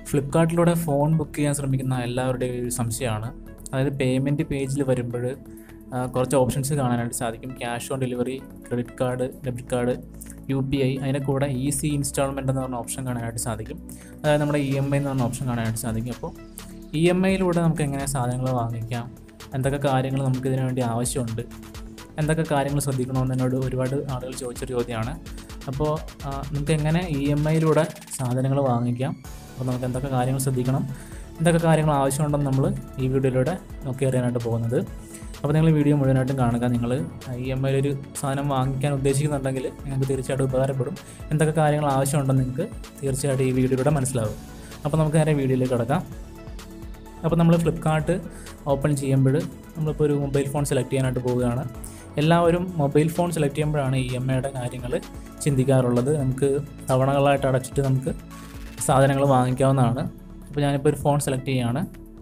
ഫ്ലിപ്കാർട്ടിലൂടെ phone book ചെയ്യാൻ ശ്രമിക്കുന്ന എല്ലാവരുടെയും ഒരു സംശയമാണ് അതായത് പേയ്മെൻറ്റ് പേജിൽ വരുമ്പോൾ കുറച്ച് ഓപ്ഷൻസ് കാണാനായിട്ട് സാധിക്കും cash on delivery credit card debit card U P I അതിൻ്റെ കൂടെ ഈസി ഇൻസ്റ്റാൾമെൻ്റ് എന്ന് പറഞ്ഞ ഓപ്ഷൻ കാണാനായിട്ട് സാധിക്കും അതായത് നമ്മുടെ ഇ എം ഐ എന്ന് പറഞ്ഞ ഓപ്ഷൻ കാണാനായിട്ട് സാധിക്കും അപ്പോൾ ഇ എം ഐയിലൂടെ നമുക്ക് എങ്ങനെ സാധനങ്ങൾ വാങ്ങിക്കാം എന്തൊക്കെ കാര്യങ്ങൾ നമുക്ക് ഇതിനു വേണ്ടി ആവശ്യമുണ്ട് എന്തൊക്കെ കാര്യങ്ങൾ ശ്രദ്ധിക്കണമെന്ന് എന്നോട് ഒരുപാട് ആളുകൾ ചോദിച്ചൊരു ചോദ്യമാണ് അപ്പോൾ ആ, നമുക്ക് എങ്ങനെ ഇ എം ഐയിലൂടെ സാധനങ്ങൾ വാങ്ങിക്കാം അപ്പോൾ നമുക്ക് എന്തൊക്കെ കാര്യങ്ങൾ ശ്രദ്ധിക്കണം എന്തൊക്കെ കാര്യങ്ങൾ ആവശ്യമുണ്ടെന്ന് നമ്മൾ ഈ വീഡിയോയിലൂടെ നോക്കി അറിയാനായിട്ട് പോകുന്നത് അപ്പോൾ നിങ്ങൾ വീഡിയോ മുഴുവനായിട്ടും കാണുക നിങ്ങൾ ഇ എം ഐയിൽ ഒരു സാധനം വാങ്ങിക്കാൻ ഉദ്ദേശിക്കുന്നുണ്ടെങ്കിൽ നിങ്ങൾക്ക് തീർച്ചയായിട്ടും ഉപകാരപ്പെടും എന്തൊക്കെ കാര്യങ്ങൾ ആവശ്യമുണ്ടെന്ന് നിങ്ങൾക്ക് തീർച്ചയായിട്ടും ഈ വീഡിയോയിലൂടെ മനസ്സിലാവും അപ്പോൾ നമുക്ക് നേരെ വീഡിയോയിലേക്ക് കിടക്കാം അപ്പോൾ നമ്മൾ ഫ്ലിപ്കാർട്ട് ഓപ്പൺ ചെയ്യുമ്പോൾ നമ്മളിപ്പോൾ ഒരു മൊബൈൽ ഫോൺ സെലക്ട് ചെയ്യാനായിട്ട് പോവുകയാണ് എല്ലാവരും മൊബൈൽ ഫോൺ സെലക്ട് ചെയ്യുമ്പോഴാണ് ഇ എം ഐയുടെ കാര്യങ്ങൾ ചിന്തിക്കാറുള്ളത് നമുക്ക് തവണകളായിട്ട് അടച്ചിട്ട് നമുക്ക് സാധനങ്ങൾ വാങ്ങിക്കാവുന്നതാണ് അപ്പോൾ ഞാനിപ്പോൾ ഒരു ഫോൺ സെലക്ട് ചെയ്യുകയാണ്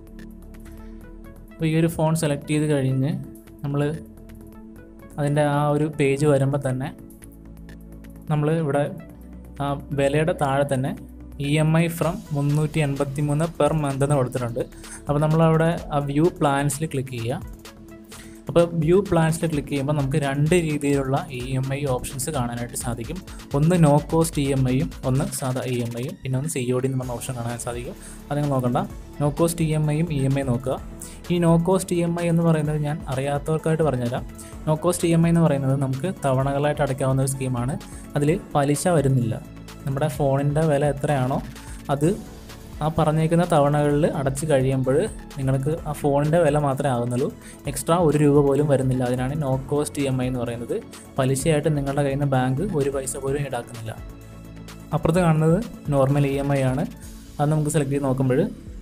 അപ്പോൾ ഈ ഒരു ഫോൺ സെലക്ട് ചെയ്ത് കഴിഞ്ഞ് നമ്മൾ അതിൻ്റെ ആ ഒരു പേജ് വരുമ്പോൾ തന്നെ നമ്മൾ ഇവിടെ ആ വിലയുടെ താഴെ തന്നെ ഇ എം ഐ ഫ്രം മുന്നൂറ്റി എൺപത്തി മൂന്ന് പെർ മന്ത് എന്ന് കൊടുത്തിട്ടുണ്ട് അപ്പോൾ നമ്മളവിടെ ആ വ്യൂ പ്ലാൻസിൽ ക്ലിക്ക് ചെയ്യുക അപ്പോൾ വ്യൂ പ്ലാൻസിൽ ക്ലിക്ക് ചെയ്യുമ്പോൾ നമുക്ക് രണ്ട് രീതിയിലുള്ള ഇ എം ഐ ഓപ്ഷൻസ് കാണാനായിട്ട് സാധിക്കും ഒന്ന് നോ കോസ്റ്റ് ഇ എം ഐയും ഒന്ന് സാധാ ഇ എം ഐയും പിന്നെ ഒന്ന് സി ഒ ഡി എന്ന് പറഞ്ഞ ഓപ്ഷൻ കാണാൻ സാധിക്കും അത് നിങ്ങൾ നോക്കണ്ട നോ കോസ്റ്റ് ഇ എം ഐയും ഇ എം ഐ നോക്കുക ഈ no cost E M I എന്ന് പറയുന്നത് ഞാൻ അറിയാത്തവർക്കായിട്ട് പറഞ്ഞുതരാം no cost E M I എന്ന് പറയുന്നത് നമുക്ക് തവണകളായിട്ട് അടയ്ക്കാവുന്ന ഒരു സ്കീമാണ് അതിൽ പലിശ വരുന്നില്ല നമ്മുടെ ഫോണിൻ്റെ വില എത്രയാണോ അത് ആ പറഞ്ഞേക്കുന്ന തവണകളിൽ അടച്ച് കഴിയുമ്പോൾ നിങ്ങൾക്ക് ആ ഫോണിൻ്റെ വില മാത്രമേ ആകുന്നുള്ളൂ എക്സ്ട്രാ ഒരു രൂപ പോലും വരുന്നില്ല അതിനാണ് no cost E M I എന്ന് പറയുന്നത് പലിശയായിട്ട് നിങ്ങളുടെ കയ്യിൽ നിന്ന് ബാങ്ക് ഒരു പൈസ പോലും ഈടാക്കുന്നില്ല അപ്പുറത്ത് കാണുന്നത് നോർമൽ ഇ എം ഐ ആണ് അത് നമുക്ക് സെലക്ട് ചെയ്ത് നോക്കുമ്പോൾ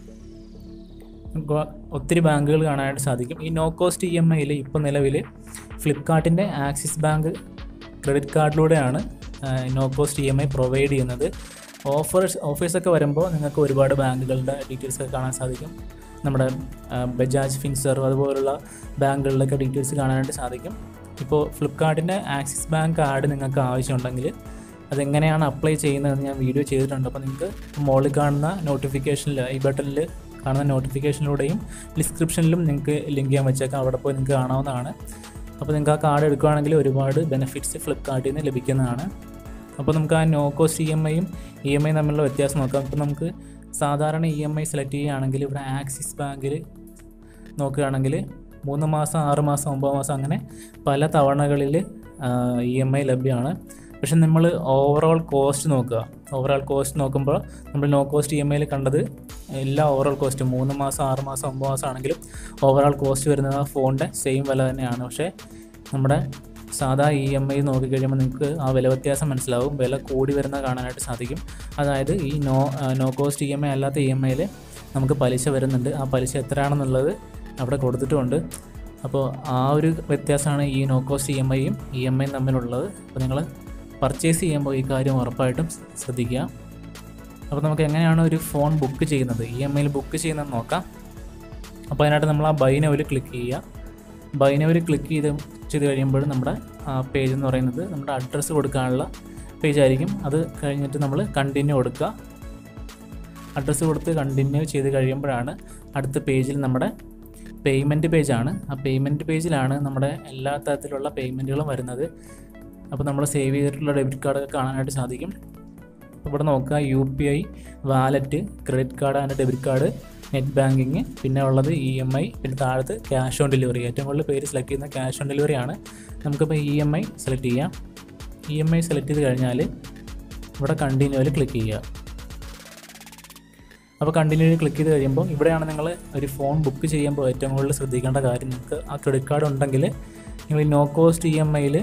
ഗോ- ഒത്തിരി ബാങ്കുകൾ കാണാനായിട്ട് സാധിക്കും ഈ നോ കോസ്റ്റ് ഇ എം ഐയിൽ ഇപ്പോൾ നിലവിൽ ഫ്ലിപ്കാർട്ടിൻ്റെ ആക്സിസ് ബാങ്ക് ക്രെഡിറ്റ് കാർഡിലൂടെയാണ് no cost E M I provide ചെയ്യുന്നത് ഓഫേഴ്സ് ഓഫേഴ്സൊക്കെ വരുമ്പോൾ നിങ്ങൾക്ക് ഒരുപാട് ബാങ്കുകളുടെ ഡീറ്റെയിൽസ് ഒക്കെ കാണാൻ സാധിക്കും നമ്മുടെ ആ, ബജാജ് ഫിൻസർവ് അതുപോലുള്ള ബാങ്കുകളിലൊക്കെ ഡീറ്റെയിൽസ് കാണാനായിട്ട് സാധിക്കും ഇപ്പോൾ ഫ്ലിപ്കാർട്ടിൻ്റെ ആക്സിസ് ബാങ്ക് കാർഡ് നിങ്ങൾക്ക് ആവശ്യമുണ്ടെങ്കിൽ അതെങ്ങനെയാണ് അപ്ലൈ ചെയ്യുന്നതെന്ന് ഞാൻ വീഡിയോ ചെയ്തിട്ടുണ്ട് അപ്പോൾ നിങ്ങൾക്ക് മുകളിൽ കാണുന്ന നോട്ടിഫിക്കേഷനിൽ ഈ ബട്ടണിൽ കാണുന്ന നോട്ടിഫിക്കേഷനിലൂടെയും ഡിസ്ക്രിപ്ഷനിലും നിങ്ങൾക്ക് ലിങ്ക് ചെയ്യാൻ വെച്ചേക്കാം അവിടെ പോയി നിങ്ങൾക്ക് കാണാവുന്നതാണ് അപ്പോൾ നിങ്ങൾക്ക് ആ കാർഡ് എടുക്കുകയാണെങ്കിൽ ഒരുപാട് ബെനിഫിറ്റ്സ് ഫ്ലിപ്കാർട്ടിൽ നിന്ന് ലഭിക്കുന്നതാണ് അപ്പോൾ നമുക്ക് ആ നോ കോസ്റ്റ് ഇ എം ഐയും ഇ എം ഐ തമ്മിലുള്ള വ്യത്യാസം നോക്കാം ഇപ്പോൾ നമുക്ക് സാധാരണ ഇ എം ഐ സെലക്ട് ചെയ്യുകയാണെങ്കിൽ ഇവിടെ ആക്സിസ് ബാങ്കിൽ നോക്കുകയാണെങ്കിൽ മൂന്ന് മാസം ആറ് മാസം ഒമ്പത് മാസം അങ്ങനെ പല തവണകളിൽ ഇ എം ഐ ലഭ്യമാണ് പക്ഷെ നമ്മൾ ഓവറോൾ കോസ്റ്റ് നോക്കുക ഓവറോൾ കോസ്റ്റ് നോക്കുമ്പോൾ നമ്മൾ നോ കോസ്റ്റ് ഇ എം ഐയിൽ കണ്ടത് എല്ലാ ഓവറോൾ കോസ്റ്റും മൂന്ന് മാസം ആറ് മാസം ഒമ്പത് മാസം ആണെങ്കിലും ഓവറോൾ കോസ്റ്റ് വരുന്നത് ആ ഫോണിൻ്റെ സെയിം വില തന്നെയാണ് പക്ഷേ നമ്മുടെ സാധാ ഇ എം ഐ നോക്കിക്കഴിയുമ്പോൾ നിങ്ങൾക്ക് ആ വില വ്യത്യാസം മനസ്സിലാവും വില കൂടി വരുന്ന കാണാനായിട്ട് സാധിക്കും അതായത് ഈ no no cost E M I അല്ലാത്ത ഇ എം ഐയിൽ നമുക്ക് പലിശ വരുന്നുണ്ട് ആ പലിശ എത്രയാണെന്നുള്ളത് അവിടെ കൊടുത്തിട്ടുമുണ്ട് അപ്പോൾ ആ ഒരു വ്യത്യാസമാണ് ഈ നോ കോസ്റ്റ് ഇ എം ഐയും ഇ എം ഐയും തമ്മിലുള്ളത് അപ്പോൾ നിങ്ങൾ പർച്ചേസ് ചെയ്യുമ്പോൾ ഈ കാര്യം ഉറപ്പായിട്ടും ശ്രദ്ധിക്കുക അപ്പോൾ നമുക്ക് എങ്ങനെയാണ് ഒരു ഫോൺ ബുക്ക് ചെയ്യുന്നത് ഇ എം ഐയിൽ ബുക്ക് ചെയ്യുന്നത് നോക്കാം അപ്പോൾ അതിനായിട്ട് നമ്മൾ ആ ബൈ നൗവിൽ ക്ലിക്ക് ചെയ്യുക ബൈ നൗവിൽ ക്ലിക്ക് ചെയ്ത് ചെയ്ത് കഴിയുമ്പോൾ നമ്മുടെ പേജ് എന്ന് പറയുന്നത് നമ്മുടെ അഡ്രസ്സ് കൊടുക്കാനുള്ള പേജ് ആയിരിക്കും അത് കഴിഞ്ഞിട്ട് നമ്മൾ കണ്ടിന്യൂ കൊടുക്കുക അഡ്രസ്സ് കൊടുത്ത് കണ്ടിന്യൂ ചെയ്ത് കഴിയുമ്പോഴാണ് അടുത്ത പേജിൽ നമ്മുടെ പേയ്മെൻറ്റ് പേജാണ് ആ പേയ്മെൻറ്റ് പേജിലാണ് നമ്മുടെ എല്ലാ തരത്തിലുള്ള പേയ്മെൻറ്റുകളും വരുന്നത് അപ്പോൾ നമ്മൾ സേവ് ചെയ്തിട്ടുള്ള ഡെബിറ്റ് കാർഡൊക്കെ കാണാനായിട്ട് സാധിക്കും അപ്പോൾ ഇവിടെ നോക്കുക U P I wallet credit card and debit card net banking പിന്നെ ഉള്ളത് ഇ എം ഐ പിന്നെ താഴത്ത് ക്യാഷ് ഓൺ ഡെലിവറി ഏറ്റവും കൂടുതൽ പേര് സെലക്ട് ചെയ്യുന്ന ക്യാഷ് ഓൺ ഡെലിവറി ആണ് നമുക്കിപ്പോൾ ഇ എം ഐ സെലക്ട് ചെയ്യാം ഇ എം ഐ സെലക്ട് ചെയ്ത് കഴിഞ്ഞാൽ ഇവിടെ കണ്ടിന്യൂവിൽ ക്ലിക്ക് ചെയ്യുക അപ്പോൾ കണ്ടിന്യൂ ക്ലിക്ക് ചെയ്ത് കഴിയുമ്പോൾ ഇവിടെയാണ് നിങ്ങൾ ഒരു ഫോൺ ബുക്ക് ചെയ്യുമ്പോൾ ഏറ്റവും കൂടുതൽ ശ്രദ്ധിക്കേണ്ട കാര്യം നിങ്ങൾക്ക് ആ ക്രെഡിറ്റ് കാർഡ് ഉണ്ടെങ്കിൽ നിങ്ങൾ ഈ നോ കോസ്റ്റ് ഇ എം ഐയിൽ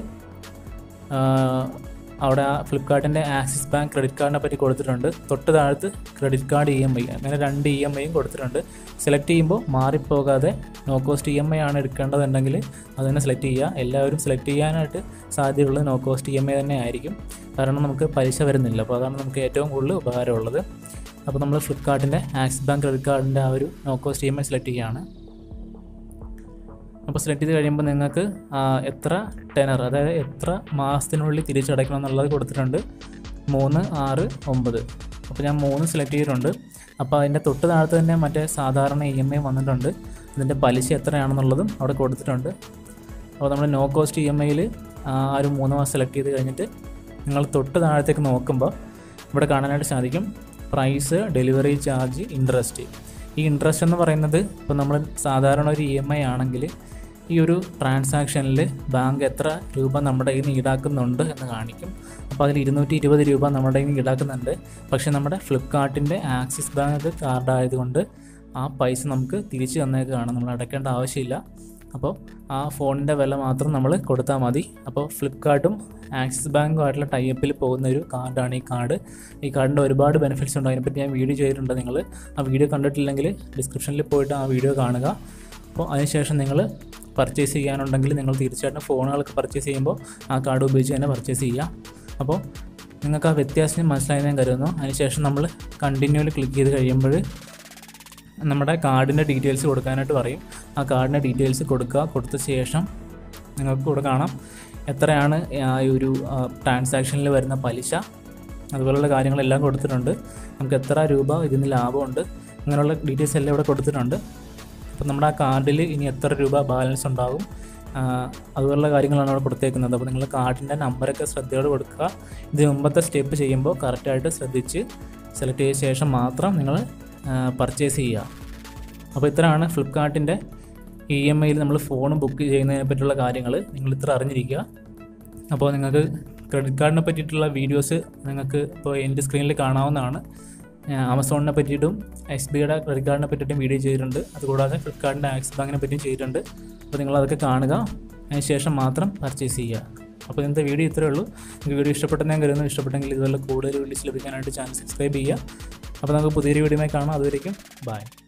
അവിടെ ആ ഫ്ലിപ്കാർട്ടിൻ്റെ ആക്സിസ് ബാങ്ക് ക്രെഡിറ്റ് കാർഡിനെ പറ്റി കൊടുത്തിട്ടുണ്ട് തൊട്ട് താഴത്ത് credit card E M I അങ്ങനെ രണ്ട് ഇ എം ഐയും കൊടുത്തിട്ടുണ്ട് സെലക്ട് ചെയ്യുമ്പോൾ മാറിപ്പോകാതെ no cost E M I ആണ് എടുക്കേണ്ടതുണ്ടെങ്കിൽ അത് തന്നെ സെലക്ട് ചെയ്യുക എല്ലാവരും സെലക്ട് ചെയ്യാനായിട്ട് സാധ്യതയുള്ളത് no cost E M I തന്നെ ആയിരിക്കും കാരണം നമുക്ക് പലിശ വരുന്നില്ല അപ്പോൾ അതാണ് നമുക്ക് ഏറ്റവും കൂടുതൽ ഉപകാരമുള്ളത് അപ്പോൾ നമ്മൾ ഫ്ലിപ്കാർട്ടിൻ്റെ ആക്സിസ് ബാങ്ക് ക്രെഡിറ്റ് കാർഡിൻ്റെ ആ ഒരു no cost E M I select ചെയ്യുകയാണ് അപ്പോൾ സെലക്ട് ചെയ്ത് കഴിയുമ്പോൾ നിങ്ങൾക്ക് ആ, എത്ര ടെനർ അതായത് എത്ര മാസത്തിനുള്ളിൽ തിരിച്ചടയ്ക്കണം എന്നുള്ളത് കൊടുത്തിട്ടുണ്ട് മൂന്ന് ആറ് ഒമ്പത് അപ്പോൾ ഞാൻ മൂന്ന് സെലക്ട് ചെയ്തിട്ടുണ്ട് അപ്പോൾ അതിൻ്റെ തൊട്ട് താഴത്ത് തന്നെ മറ്റേ സാധാരണ ഇ എം ഐ വന്നിട്ടുണ്ട് അതിൻ്റെ പലിശ എത്രയാണെന്നുള്ളതും അവിടെ കൊടുത്തിട്ടുണ്ട് അപ്പോൾ നമ്മൾ നോ കോസ്റ്റ് ഇ എം ഐയിൽ ആ ഒരു മൂന്ന് മാസം സെലക്ട് ചെയ്ത് കഴിഞ്ഞിട്ട് നിങ്ങൾ തൊട്ട് താഴത്തേക്ക് നോക്കുമ്പോൾ ഇവിടെ കാണാനായിട്ട് സാധിക്കും പ്രൈസ് ഡെലിവറി ചാർജ് ഇൻട്രസ്റ്റ് ഈ ഇൻട്രസ്റ്റ് എന്ന് പറയുന്നത് ഇപ്പോൾ നമ്മൾ സാധാരണ ഒരു ഇ എം ഐ ആണെങ്കിൽ ഈ ഒരു ട്രാൻസാക്ഷനിൽ ബാങ്ക് എത്ര രൂപ നമ്മുടെ കയ്യിൽ നിന്ന് ഈടാക്കുന്നുണ്ട് എന്ന് കാണിക്കും അപ്പോൾ അതിൽ ഇരുന്നൂറ്റി ഇരുപത് രൂപ നമ്മുടെ കയ്യിൽ നിന്ന് ഈടാക്കുന്നുണ്ട് പക്ഷേ നമ്മുടെ ഫ്ലിപ്കാർട്ടിൻ്റെ ആക്സിസ് ബാങ്ക് കാർഡ് ആയതുകൊണ്ട് ആ പൈസ നമുക്ക് തിരിച്ചു തന്നേക്കാണ് നമ്മൾ അടയ്ക്കേണ്ട ആവശ്യമില്ല അപ്പോൾ ആ ഫോണിൻ്റെ വില മാത്രം നമ്മൾ കൊടുത്താൽ മതി അപ്പോൾ ഫ്ലിപ്കാർട്ടും ആക്സിസ് ബാങ്കുമായിട്ടുള്ള ടൈപ്പിൽ പോകുന്ന ഒരു കാർഡാണ് ഈ കാർഡ് ഈ കാർഡിൻ്റെ ഒരുപാട് ബെനിഫിറ്റ്സ് ഉണ്ട് അതിനെപ്പറ്റി ഞാൻ വീഡിയോ ചെയ്തിട്ടുണ്ട് നിങ്ങൾ ആ വീഡിയോ കണ്ടിട്ടില്ലെങ്കിൽ ഡിസ്ക്രിപ്ഷനിൽ പോയിട്ട് ആ വീഡിയോ കാണുക അപ്പോൾ അതിനുശേഷം നിങ്ങൾ പർച്ചേസ് ചെയ്യാനുണ്ടെങ്കിൽ നിങ്ങൾ തീർച്ചയായിട്ടും ഫോണുകളൊക്കെ പർച്ചേസ് ചെയ്യുമ്പോൾ ആ കാർഡ് ഉപയോഗിച്ച് തന്നെ പർച്ചേസ് ചെയ്യുക അപ്പോൾ നിങ്ങൾക്ക് ആ വ്യത്യാസം മനസ്സിലായി ഞാൻ കരുതുന്നു അതിനുശേഷം നമ്മൾ കണ്ടിന്യൂവിൽ ക്ലിക്ക് ചെയ്ത് കഴിയുമ്പോൾ നമ്മുടെ കാർഡിൻ്റെ ഡീറ്റെയിൽസ് കൊടുക്കാനായിട്ട് പറയും ആ കാർഡിൻ്റെ ഡീറ്റെയിൽസ് കൊടുക്കുക കൊടുത്ത ശേഷം നിങ്ങൾക്ക് ഇവിടെ കാണാം എത്രയാണ് ആ ഒരു ട്രാൻസാക്ഷനിൽ വരുന്ന പലിശ അതുപോലുള്ള കാര്യങ്ങളെല്ലാം കൊടുത്തിട്ടുണ്ട് നമുക്ക് എത്ര രൂപ ഇതിൽ നിന്ന് ലാഭമുണ്ട് അങ്ങനെയുള്ള ഡീറ്റെയിൽസ് എല്ലാം ഇവിടെ കൊടുത്തിട്ടുണ്ട് അപ്പോൾ നമ്മുടെ ആ കാർഡിൽ ഇനി എത്ര രൂപ ബാലൻസ് ഉണ്ടാകും ആ, അതുപോലുള്ള കാര്യങ്ങളാണ് അവിടെ കൊടുത്തേക്കുന്നത് അപ്പോൾ നിങ്ങൾ കാർഡിൻ്റെ നമ്പറൊക്കെ ശ്രദ്ധയോടെ കൊടുക്കുക ഇത് മുമ്പത്തെ സ്റ്റെപ്പ് ചെയ്യുമ്പോൾ കറക്റ്റായിട്ട് ശ്രദ്ധിച്ച് സെലക്ട് ചെയ്ത ശേഷം മാത്രം നിങ്ങൾ പർച്ചേസ് ചെയ്യുക അപ്പോൾ ഇത്രയാണ് ഫ്ലിപ്കാർട്ടിൻ്റെ ഇ എം ഐയിൽ നമ്മൾ ഫോൺ ബുക്ക് ചെയ്യുന്നതിനെ പറ്റിയുള്ള കാര്യങ്ങൾ നിങ്ങൾ ഇത്ര അറിഞ്ഞിരിക്കുക അപ്പോൾ നിങ്ങൾക്ക് ക്രെഡിറ്റ് കാർഡിനെ പറ്റിയിട്ടുള്ള വീഡിയോസ് നിങ്ങൾക്ക് ഇപ്പോൾ എൻ്റെ സ്ക്രീനിൽ കാണാവുന്നതാണ് ഞാൻ ആമസോണിനെ പറ്റിയിട്ടും എസ് ബിയുടെ ക്രെഡിറ്റ് കാർഡിനെ പറ്റിയിട്ടും വീഡിയോ ചെയ്തിട്ടുണ്ട് അതുകൂടാതെ ഫ്ലിപ്കാർട്ടിൻ്റെ ആക്സിസ് ബാങ്കിനെ പറ്റിയും ചെയ്തിട്ടുണ്ട് അപ്പോൾ നിങ്ങൾ അതൊക്കെ കാണുക അതിന് ശേഷം മാത്രം പർച്ചേസ് ചെയ്യുക അപ്പോൾ ഇന്നത്തെ വീഡിയോ ഇത്രയേ ഉള്ളൂ നിങ്ങൾക്ക് വീഡിയോ ഇഷ്ടപ്പെട്ടെന്ന് ഞാൻ കരുതുന്നു ഇഷ്ടപ്പെട്ടെങ്കിൽ ഇതുപോലെ കൂടുതൽ വീഡിയോസ് ലഭിക്കാനായിട്ട് ചാനൽ സബ്സ്ക്രൈബ് ചെയ്യുക അപ്പോൾ നമുക്ക് പുതിയൊരു വീഡിയോയുമായി കാണാം അതുവരേക്കും ബൈ